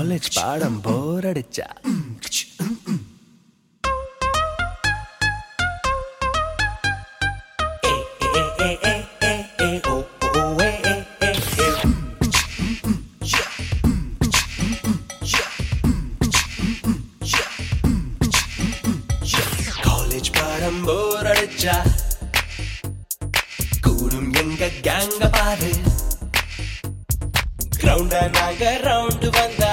College பாடம் போர் அடிச்சா college பாடம் போர் அடிச்சா கூடும் எங்க கேங்க பாரு கிரவுண்ட நாங்க ரவுண்டு வந்தா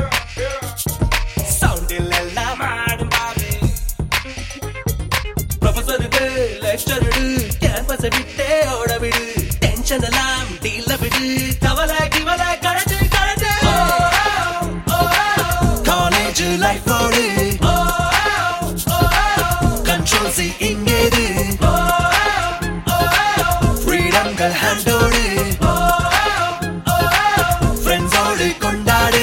சவுண்டில் எல்லாம் ஆடும் பாரு ப்ரொஃபசருக்கு லெக்சர் விடு கேம்பஸ் விட்டே ஓட விடு டென்ஷன் எல்லாம் டீல்ல விடு கவலை கிவலை கழட்டு கழட்டு காலேஜ் லைஃப் ஓடு கண்ட்ரோல் சி இங்கேது ஃப்ரீடம்கள் ஹேண்டோடு ஃப்ரெண்ட்ஸோடு கொண்டாடு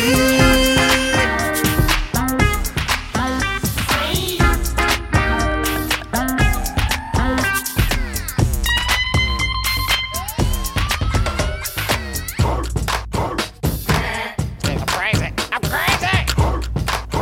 I'm crazy. I'm crazy.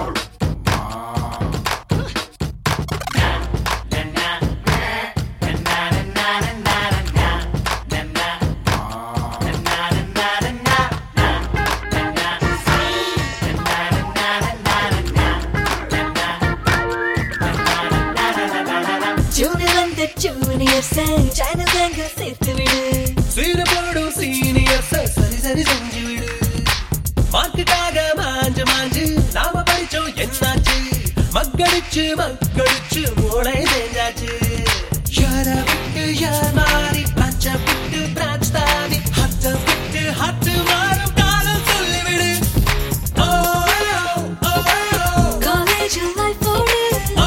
Junior வந்து ஜூனியர் சாங் சேனல் கேங்க சேர்த்து விடு சீன போடும் சீனியர் சரி சரி செஞ்சு விடு மார்க்குக்காக மாஞ்சு மாஞ்சு நாம படிச்சோம் என்னாச்சு மக்கடிச்சு மக்கடிச்சு மூளை செஞ்சாச்சு யார விட்டு யார் மாறி பச்ச விட்டு பிரான்ச் தாவி ஹத்த விட்டு ஹத்து மாறும் காலம் சொல்லிவிடு ஓ ஓ காலேஜ் லைஃப் ஓடு ஓ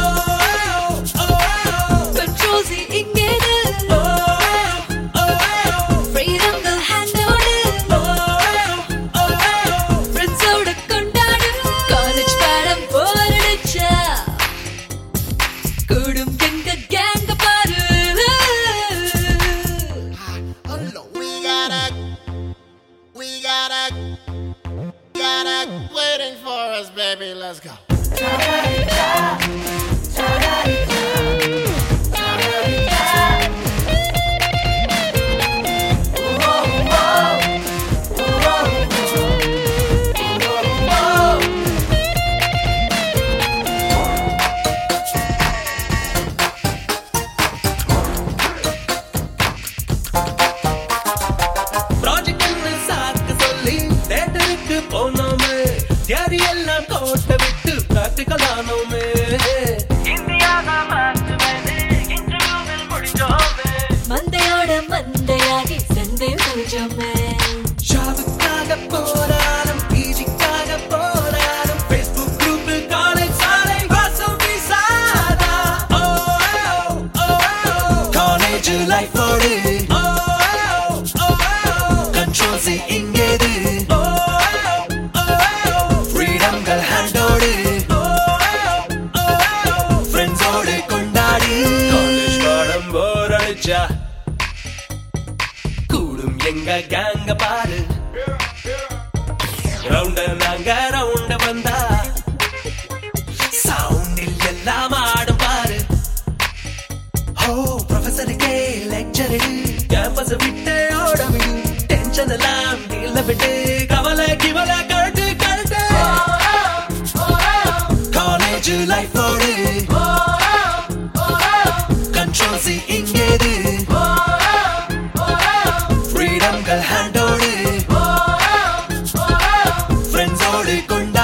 கண்ட்ரோல் சி இங்கேது ஃப்ரீடம்கள் ஹேண்டோடு ஃப்ரெண்ட்ஸோட கொண்டாடு காலேஜ் பாடம் போரடிச்சா கூடும் எங்க கேங்க பாரு We gotta, we gotta, gotta waiting for us, baby. Let's go. Project சாக்கு சொல்லி தேட்டருக்கு போனோமே தியாரி எல்லாம் கோட்டை விட்டு பிராக்டிக்கல் ஆனோமே மந்தையோட மந்தையாகி சந்தை கொஞ்சமே ஷாவுக்காக போராடும் பிஜிக்காக போராடும் ஃபேஸ்புக் குரூப்பில் காலேஜ் சாலை வாசம் வீசாதா ஓ ஓ காலேஜ் லைஃப் ஓடு ஓ ஓ கண்ட்ரோல் சி இங்கேது ஓ ஃப்ரீடம்கள் ஹேண்டோடு ஃப்ரெண்ட்ஸோடு கொண்டாடி காலேஜ் பாடம் போர் அடிச்சா கூடும் எங்க கேங்க பாரு ரவுண்ட நாங்க ரவுண்ட வந்தா சவுண்டில் எல்லாம் ஆடும் பாரு ஓ ப்ரொஃபசருக்கே லெக்சர் கேம்பஸ் விட்டு ஓட விடு டென்ஷன் எல்லாம் டீல்ல விட்டு கவலை கிவலை கழட்டு கழட்டு காலேஜ் லைஃப் ஓடு கண்ட்ரோல் சி இங்கேது ஃப்ரீடம்கள் ஹேண்டோடு ஃப்ரெண்ட்ஸோடு கொண்டு